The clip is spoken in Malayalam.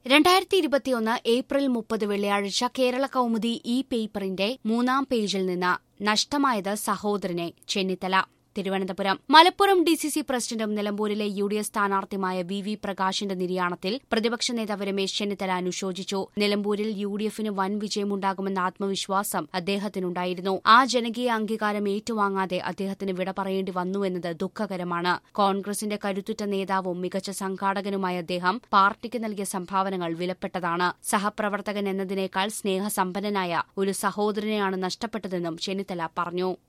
രണ്ടായിരത്തി ഇരുപത്തിയൊന്ന് ഏപ്രിൽ മുപ്പത് വെള്ളിയാഴ്ച കേരള കൗമുദി ഈ പേപ്പറിന്റെ മൂന്നാം പേജിൽ നിന്ന് നഷ്ടമായത് സഹോദരനെ Chennithala Thiruvananthapuram Malappuram D C C പ്രസിഡന്റും നിലമ്പൂരിലെ യു ഡി എഫ് സ്ഥാനാർത്ഥിയുമായ വി വി പ്രകാശിന്റെ നിര്യാണത്തിൽ പ്രതിപക്ഷ നേതാവ് രമേശ് ചെന്നിത്തല അനുശോചിച്ചു നിലമ്പൂരിൽ യു ഡി എഫിന് വൻ വിജയമുണ്ടാകുമെന്ന ആത്മവിശ്വാസം അദ്ദേഹത്തിനുണ്ടായിരുന്നു ആ ജനകീയ അംഗീകാരം ഏറ്റുവാങ്ങാതെ അദ്ദേഹത്തിന് വിട പറയേണ്ടി വന്നുവെന്നത് ദുഃഖകരമാണ് കോൺഗ്രസിന്റെ കരുത്തുറ്റ നേതാവും മികച്ച സംഘാടകനുമായ അദ്ദേഹം പാർട്ടിക്ക് നൽകിയ സംഭാവനകൾ വിലപ്പെട്ടതാണ് സഹപ്രവർത്തകൻ എന്നതിനേക്കാൾ സ്നേഹസമ്പന്നനായ ഒരു സഹോദരനെയാണ് നഷ്ടപ്പെട്ടതെന്നും ചെന്നിത്തല പറഞ്ഞു